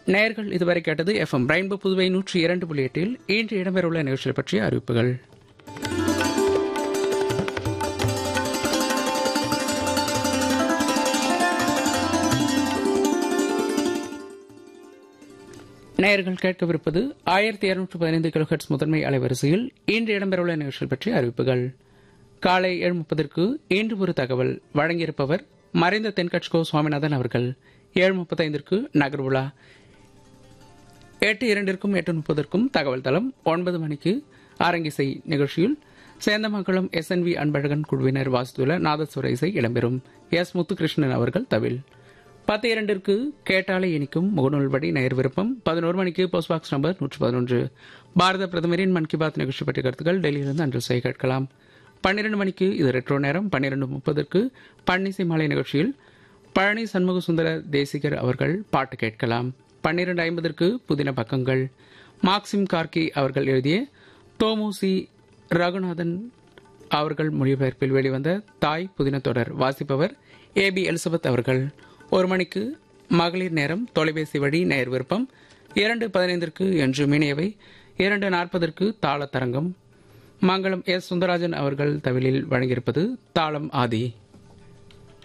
நேர்கள் இதுவரை கேட்டது எஃப்எம் ரெயின்போ புதுவை நூற்றி இரண்டு புள்ளி எட்டில் இன்று இடம்பெறவுள்ள நிகழ்ச்சிகள் பற்றிய அறிவிப்புகள் நேயர்கள் கேட்கவிருப்பது ஆயிரத்தி இருநூற்று பதினைந்து கிலோஹெட்ஸ் முதன்மை அலைவரிசையில் இன்று இடம்பெறவுள்ள நிகழ்ச்சிகள் பற்றிய அறிவிப்புகள் காலை ஏழு முப்பதற்கு இன்று ஒரு தகவல் வழங்கியிருப்பவர் மறைந்த தென்கட்சிகோ சுவாமிநாதன் அவர்கள் ஏழு முப்பத்தைந்திற்கு நகர்வுலா எட்டு இரண்டிற்கும் எட்டு முப்பதற்கும் தகவல் தளம் ஒன்பது மணிக்கு அரங்கிசை நிகழ்ச்சியில் Sendamangalam S N V Anbazhagan குழுவினர் வாசித்துள்ள நாதஸ்வர இசை இடம்பெறும் எஸ் முத்துகிருஷ்ணன் அவர்கள் தவில் பத்து இரண்டிற்கு கேட்டாலே இனிக்கும் முகநூல்படி நேர் விருப்பம் பதினோரு மணிக்கு போஸ்ட் பாக்ஸ் நம்பர் நூற்று பதினொன்று பாரத பிரதமரின் மன் கி பாத் நிகழ்ச்சி பற்றிய கருத்துக்கள் டெல்லியிலிருந்து அன்று செய்ய கேட்கலாம் பன்னிரண்டு மணிக்கு இது ரெட்ரோ நேரம் பன்னிரண்டு முப்பதற்கு பன்னிசை மாலை நிகழ்ச்சியில் பழனி சண்முக சுந்தர தேசிகர் அவர்கள் பாட்டு கேட்கலாம் பன்னிரண்டு ஐம்பதற்கு புதின பக்கங்கள் மார்க்சிம் கார்கி அவர்கள் எழுதிய தோமுசி ரகுநாதன் அவர்கள் மொழிபெயர்ப்பில் வெளிவந்த தாய் புதின தொடர் வாசிப்பவர் ஏ பி எலிசபெத் அவர்கள் ஒரு மணிக்கு மகளிர் நேரம் தொலைபேசி வழி நேர் விருப்பம் இரண்டு பதினைந்திற்கு என்று மீனியவை இரண்டு நாற்பதற்கு தாளத்தரங்கம் மங்களம் எஸ் சுந்தரராஜன் அவர்கள் தவிலில் வழங்கியிருப்பது தாளம் ஆதி